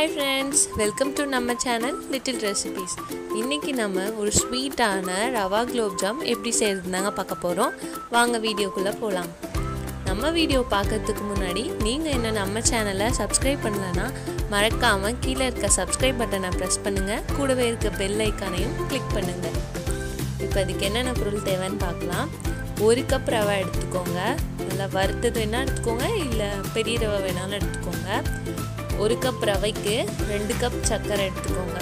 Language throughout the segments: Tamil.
ஹாய் ஃப்ரெண்ட்ஸ் வெல்கம் டு நம்ம சேனல் லிட்டில் ரெசிபீஸ் இன்றைக்கி நம்ம ஒரு ஸ்வீட்டான ரவா குலோப்ஜாம் எப்படி செய்கிறதுனாங்க பார்க்க போகிறோம் வாங்க வீடியோக்குள்ளே போகலாம் நம்ம வீடியோ பார்க்கறதுக்கு முன்னாடி நீங்கள் என்ன நம்ம சேனலை சப்ஸ்கிரைப் பண்ணலன்னா மறக்காமல் கீழே இருக்க சப்ஸ்கிரைப் பட்டனை ப்ரெஸ் பண்ணுங்கள் கூடவே இருக்க பெல் ஐக்கானையும் கிளிக் பண்ணுங்கள் இப்போ அதுக்கு என்னென்ன பொருள் தேவைன்னு பார்க்கலாம் ஒரு கப் ரவை எடுத்துக்கோங்க நல்லா வறுத்தது வேணால் எடுத்துக்கோங்க இல்லை பெரிய ரவை வேணாலும் எடுத்துக்கோங்க ஒரு கப் ரவைக்கு ரெண்டு கப் சர்க்கரை எடுத்துக்கோங்க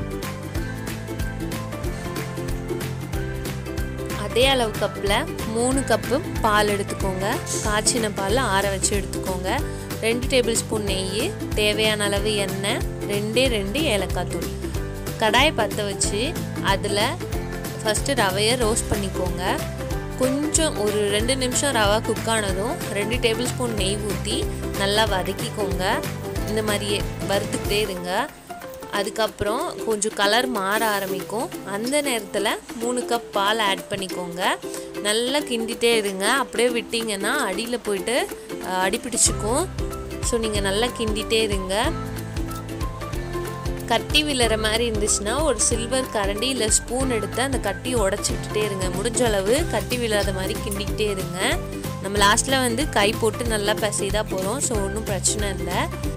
அதே அளவு கப்பில் மூணு கப்பு பால் எடுத்துக்கோங்க காய்ச்சின பால் ஆற வச்சு எடுத்துக்கோங்க ரெண்டு டேபிள் ஸ்பூன் நெய் தேவையான அளவு எண்ணெய் ரெண்டே ரெண்டு ஏலக்காய் தூள் கடாயை பற்ற வச்சு அதில் ஃபஸ்ட்டு ரவையை ரோஸ்ட் பண்ணிக்கோங்க கொஞ்சம் ஒரு ரெண்டு நிமிஷம் ரவா குக் ஆனதும் ரெண்டு டேபிள் ஸ்பூன் நெய் ஊற்றி நல்லா வதக்கிக்கோங்க இந்த மாதிரியே வறுத்துக்கிட்டே இருங்க அதுக்கப்புறம் கொஞ்சம் கலர் மாற ஆரம்பிக்கும் அந்த நேரத்தில் மூணு கப் பால் ஆட் பண்ணிக்கோங்க நல்லா கிண்டிகிட்டே இருங்க அப்படியே விட்டிங்கன்னா அடியில் போயிட்டு அடி பிடிச்சிக்கும் ஸோ நீங்கள் நல்லா கிண்டிகிட்டே இருங்க கட்டி விழுற மாதிரி இருந்துச்சுன்னா ஒரு சில்வர் கரண்டி இல்லை ஸ்பூன் எடுத்து அந்த கட்டி உடச்சி விட்டுட்டே இருங்க முடிஞ்ச அளவு கட்டி விழாத மாதிரி கிண்டிக்கிட்டே இருங்க நம்ம லாஸ்ட்டில் வந்து கை போட்டு நல்லா பசைதான் போகிறோம் ஸோ ஒன்றும் பிரச்சனை இல்லை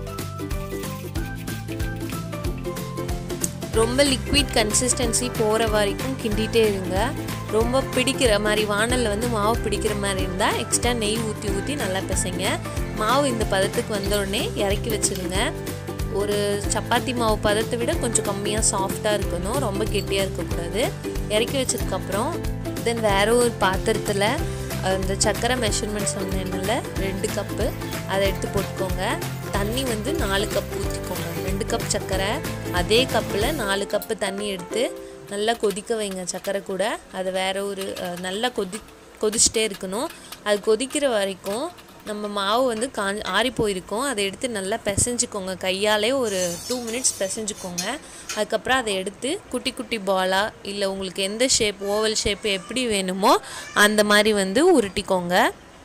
ரொம்ப லிக்விட் கன்சிஸ்டன்சி போகிற வரைக்கும் கிண்டிகிட்டே இருங்க ரொம்ப பிடிக்கிற மாதிரி வானலில் வந்து மாவு பிடிக்கிற மாதிரி இருந்தால் எக்ஸ்ட்ரா நெய் ஊற்றி ஊற்றி நல்லா பிசைங்க மாவு இந்த பதத்துக்கு வந்த உடனே இறக்கி வச்சுருங்க ஒரு சப்பாத்தி மாவு பதத்தை விட கொஞ்சம் கம்மியாக சாஃப்டாக இருக்கணும் ரொம்ப கெட்டியாக இருக்கக்கூடாது இறக்கி வச்சதுக்கப்புறம் தென் வேற ஒரு பாத்திரத்தில் அந்த சர்க்கரை மெஷர்மெண்ட் சொன்னேன்ல ரெண்டு கப்பு அதை எடுத்து போட்டுக்கோங்க தண்ணி வந்து நாலு கப் ஊற்றிக்கோங்க ரெண்டு கப் சர்க்கரை அதே கப்பில் நாலு கப்பு தண்ணி எடுத்து நல்லா கொதிக்க வைங்க சர்க்கரை கூட அதை வேற ஒரு நல்லா கொதி கொதிச்சுட்டே இருக்கணும் அது கொதிக்கிற வரைக்கும் நம்ம மாவு வந்து காஞ்சி ஆறி போயிருக்கோம் அதை எடுத்து நல்லா பிசைஞ்சிக்கோங்க கையாலே ஒரு டூ மினிட்ஸ் பிசைஞ்சிக்கோங்க அதுக்கப்புறம் அதை எடுத்து குட்டி குட்டி பாலாக இல்லை உங்களுக்கு எந்த ஷேப் ஓவல் ஷேப் எப்படி வேணுமோ அந்த மாதிரி வந்து உருட்டிக்கோங்க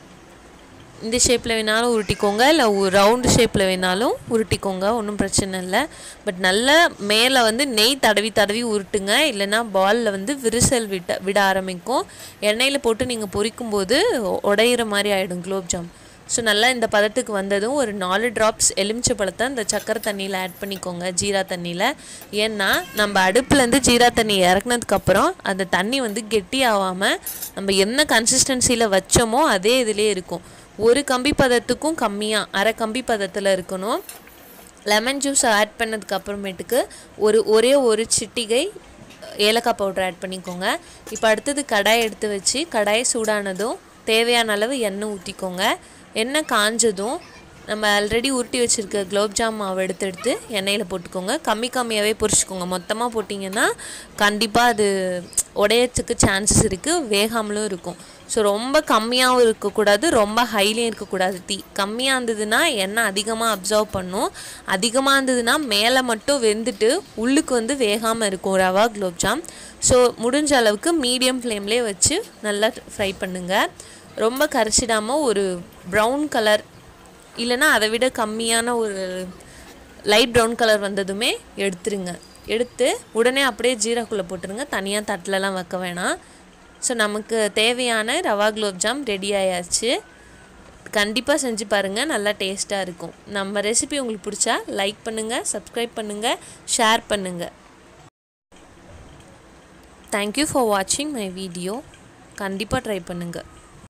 இந்த ஷேப்பில் வேணாலும் உருட்டிக்கோங்க இல்லை ரவுண்டு ஷேப்பில் வேணாலும் உருட்டிக்கோங்க ஒன்றும் பிரச்சனை இல்லை பட் நல்லா மேலே வந்து நெய் தடவி தடவி உருட்டுங்க இல்லைன்னா பாலில் வந்து விரிசல் விட்ட விட ஆரம்பிக்கும் எண்ணெயில் போட்டு நீங்கள் பொரிக்கும் போது உடையிற மாதிரி ஆகிடும் குலோப்ஜாம் ஸோ நல்லா இந்த பதத்துக்கு வந்ததும் ஒரு நாலு ட்ராப்ஸ் எலுமிச்சை பழத்தை அந்த சக்கரை தண்ணியில் ஆட் பண்ணிக்கோங்க ஜீரா தண்ணியில் ஏன்னா நம்ம அடுப்புலேருந்து ஜீரா தண்ணி இறக்குனதுக்கப்புறம் அந்த தண்ணி வந்து கெட்டி ஆகாமல் நம்ம என்ன கன்சிஸ்டன்சியில் வச்சோமோ அதே இதிலே இருக்கும் ஒரு கம்பி பதத்துக்கும் கம்மியாக அரை கம்பி பதத்தில் இருக்கணும் லெமன் ஜூஸ் ஆட் பண்ணதுக்கு அப்புறமேட்டுக்கு ஒரு ஒரே ஒரு சிட்டிகை ஏலக்காய் பவுடர் ஆட் பண்ணிக்கோங்க இப்போ அடுத்தது கடாயை எடுத்து வச்சு கடாயை சூடானதும் தேவையான அளவு எண்ணெய் ஊற்றிக்கோங்க எண்ணெய் காஞ்சதும் நம்ம ஆல்ரெடி உருட்டி வச்சுருக்க குலோப்ஜாம் மாவு எடுத்து எடுத்து எண்ணெயில் போட்டுக்கோங்க கம்மி கம்மியாகவே பொரிச்சிக்கோங்க மொத்தமாக போட்டிங்கன்னா கண்டிப்பாக அது உடையத்துக்கு சான்சஸ் இருக்குது வேகாமலும் இருக்கும் ஸோ ரொம்ப கம்மியாகவும் இருக்கக்கூடாது ரொம்ப ஹைலியும் இருக்கக்கூடாது தீ கம்மியாக இருந்ததுன்னா எண்ணெய் அதிகமாக அப்சர்வ் பண்ணும் அதிகமாக இருந்ததுன்னா மேலே மட்டும் வெந்துட்டு உள்ளுக்கு வந்து வேகாமல் இருக்கும் ரவா குலோப்ஜாம் ஸோ முடிஞ்ச அளவுக்கு மீடியம் ஃப்ளேம்லேயே வச்சு நல்லா ஃப்ரை பண்ணுங்கள் ரொம்ப கரைச்சிடாமல் ஒரு ப்ரௌன் கலர் இல்லைன்னா அதை விட கம்மியான ஒரு லைட் ப்ரௌன் கலர் வந்ததுமே எடுத்துருங்க எடுத்து உடனே அப்படியே ஜீராக்குள்ளே போட்டுருங்க தனியாக தட்டிலலாம் வைக்க வேணாம் ஸோ நமக்கு தேவையான ரவா குலோப்ஜாம் ரெடி ஆயாச்சு கண்டிப்பாக செஞ்சு பாருங்கள் நல்லா டேஸ்ட்டாக இருக்கும் நம்ம ரெசிபி உங்களுக்கு பிடிச்சா லைக் பண்ணுங்கள் சப்ஸ்கிரைப் பண்ணுங்கள் ஷேர் பண்ணுங்கள் தேங்க்யூ ஃபார் வாட்சிங் மை வீடியோ கண்டிப்பாக ட்ரை பண்ணுங்கள்